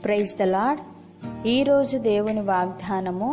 praise the lord ఈరోజు దేవుని వాగ్దానము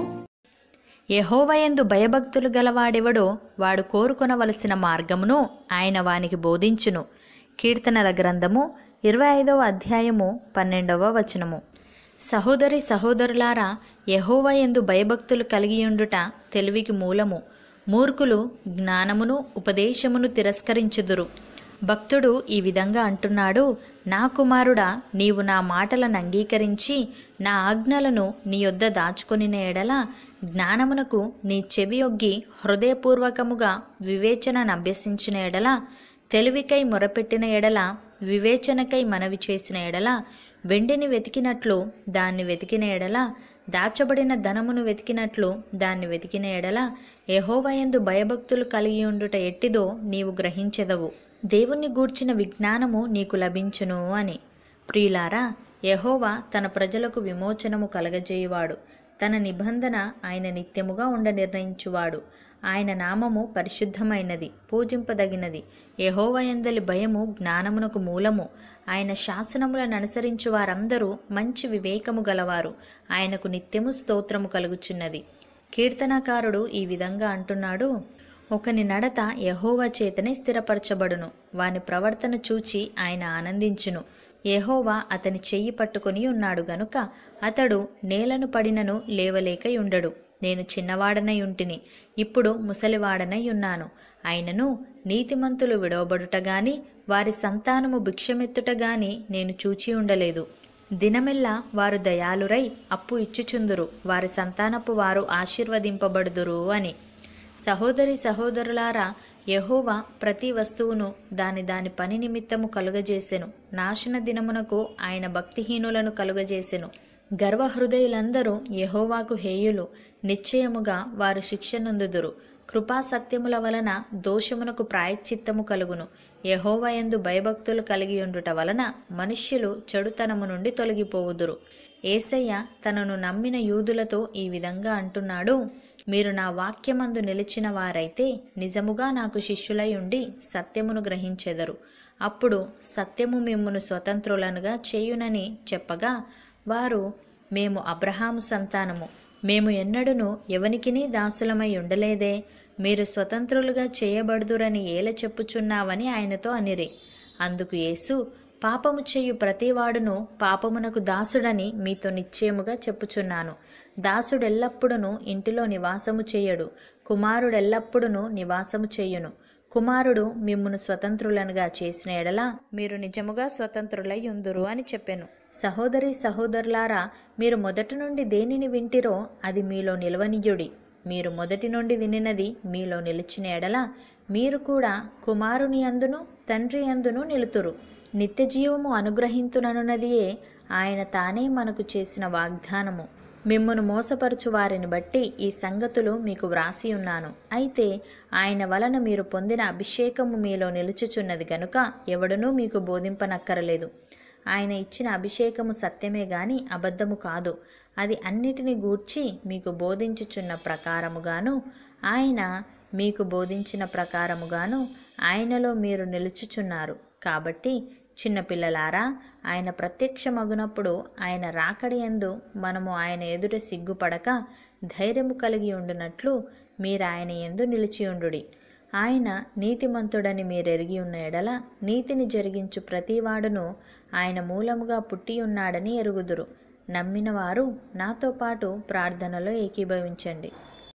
యహోవయందు భయభక్తులు గలవాడెవడో వాడు కోరుకొనవలసిన మార్గమును ఆయన వానికి బోధించును కీర్తనల గ్రంథము ఇరవై ఐదవ అధ్యాయము పన్నెండవ వచనము సహోదరి సహోదరులారా యహోవయందు భయభక్తులు కలిగియుండుట తెలివికి మూలము మూర్ఖులు జ్ఞానమును ఉపదేశమును తిరస్కరించుదురు భక్తుడు ఈ విధంగా అంటున్నాడు నా కుమారుడా నీవు నా మాటలను అంగీకరించి నా ఆజ్ఞలను నీ యొద్ద దాచుకొనిన ఎడల జ్ఞానమునకు నీ చెవి ఒగ్గి హృదయపూర్వకముగా వివేచనను అభ్యసించిన ఎడల తెలివికై మొరపెట్టిన ఎడల వివేచనకై మనవి చేసిన ఎడల వెండిని వెతికినట్లు దాన్ని వెతికిన ఎడల దాచబడిన ధనమును వెతికినట్లు దాన్ని వెతికిన ఎడల యహోవయందు భయభక్తులు కలిగి ఉండుట ఎట్టిదో నీవు గ్రహించెదవు దేవుణ్ణి గూర్చిన విజ్ఞానము నీకు లభించును అని ప్రియులారా యహోవా తన ప్రజలకు విమోచనము కలగజేయువాడు తన నిబంధన ఆయన నిత్యముగా ఉండ నిర్ణయించువాడు ఆయన నామము పరిశుద్ధమైనది పూజింపదగినది యహోవయందలి భయము జ్ఞానమునకు మూలము ఆయన శాసనములను అనుసరించు వారందరూ మంచి వివేకము గలవారు ఆయనకు నిత్యము స్తోత్రము కలుగుచున్నది కీర్తనకారుడు ఈ విధంగా అంటున్నాడు ఒకని నడత యహోవా చేతనే స్థిరపరచబడును వాని ప్రవర్తన చూచి ఆయన ఆనందించును యెహోవా అతని చెయ్యి పట్టుకొని ఉన్నాడు గనుక అతడు నేలను పడినను లేవలేక ఉండడు నేను చిన్నవాడనై ఉంటిని ఇప్పుడు ముసలివాడనై ఉన్నాను అయినను నీతిమంతులు విడవబడుట గాని వారి సంతానము భిక్షమెత్తుట గాని నేను చూచి ఉండలేదు దినమెల్లా వారు దయాలురై అప్పు ఇచ్చుచుందురు వారి సంతానపు వారు ఆశీర్వదింపబడుదురు అని సహోదరి సహోదరులారా యహోవా ప్రతి వస్తువును దాని దాని పని నిమిత్తము కలుగజేసెను నాశన దినమునకు ఆయన భక్తిహీనులను కలుగజేసెను గర్వహృదయులందరూ యహోవాకు హేయులు నిశ్చయముగా వారు శిక్షనందుదురు కృపా సత్యముల వలన దోషమునకు ప్రాయశ్చిత్తము కలుగును యహోవయందు భయభక్తులు కలిగి ఉండుట వలన మనుష్యులు చెడుతనము నుండి తొలగిపోవుదురు ఏసయ్య తనను నమ్మిన యూదులతో ఈ విధంగా అంటున్నాడు మీరు నా వాక్యమందు నిలిచిన వారైతే నిజముగా నాకు శిష్యులై ఉండి సత్యమును గ్రహించెదరు అప్పుడు సత్యము మిమ్మును స్వతంత్రులనుగా చేయునని చెప్పగా వారు మేము అబ్రహాము సంతానము మేము ఎన్నడును ఎవనికిని దాసులమై ఉండలేదే మీరు స్వతంత్రులుగా చేయబడుదురని ఏల చెప్పుచున్నావని ఆయనతో అనిరి అందుకు యేసు పాపము చేయు ప్రతివాడును పాపమునకు దాసుడని మీతో నిశ్చయముగా చెప్పుచున్నాను దాసుడెల్లప్పుడును ఇంటిలో నివాసము చేయడు కుమారుడెల్లప్పుడును నివాసము చేయును కుమారుడు మిమ్మును స్వతంత్రులనుగా చేసిన ఎడల మీరు నిజముగా స్వతంత్రులై ఉందురు అని చెప్పాను సహోదరి సహోదరులారా మీరు మొదటి నుండి దేనిని వింటిరో అది మీలో నిలవనియుడి మీరు మొదటి నుండి వినినది మీలో నిలిచిన ఎడల మీరు కూడా కుమారుని అందును తండ్రి అందును నిలుతురు నిత్య జీవము అనుగ్రహింతుననున్నదియే ఆయన తానే మనకు చేసిన వాగ్దానము మిమ్మును మోసపరచు వారిని బట్టి ఈ సంగతులు మీకు వ్రాసి ఉన్నాను అయితే ఆయన వలన మీరు పొందిన అభిషేకము మీలో నిలుచుచున్నది గనుక ఎవడునూ మీకు బోధింపనక్కరలేదు ఆయన ఇచ్చిన అభిషేకము సత్యమే గాని అబద్ధము కాదు అది అన్నిటిని గూర్చి మీకు బోధించుచున్న ప్రకారముగాను ఆయన మీకు బోధించిన ప్రకారముగాను ఆయనలో మీరు నిలుచుచున్నారు కాబట్టి చిన్నపిల్లలారా ఆయన ప్రత్యక్షమగునప్పుడు ఆయన రాకడి యందు మనము ఆయన ఎదుట సిగ్గుపడక ధైర్యము కలిగి ఉండునట్లు మీరు ఆయన ఎందు నిలిచియుండుడి ఆయన నీతిమంతుడని మీరెరిగి ఉన్న ఎడల నీతిని జరిగించు ప్రతివాడును ఆయన మూలముగా పుట్టి ఉన్నాడని ఎరుగుదురు నమ్మిన వారు నాతో పాటు ప్రార్థనలో ఏకీభవించండి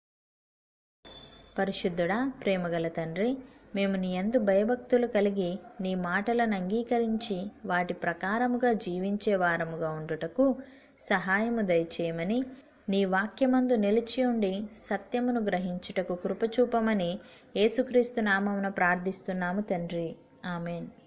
పరిశుద్ధుడా ప్రేమగల తండ్రి మేము నీ యందు భయభక్తులు కలిగి నీ మాటలను అంగీకరించి వాటి ప్రకారముగా జీవించే వారముగా ఉండుటకు సహాయము దయచేయమని నీ వాక్యమందు నిలిచి ఉండి సత్యమును గ్రహించుటకు కృపచూపమని యేసుక్రీస్తు నామమున ప్రార్థిస్తున్నాము తండ్రి ఆమెన్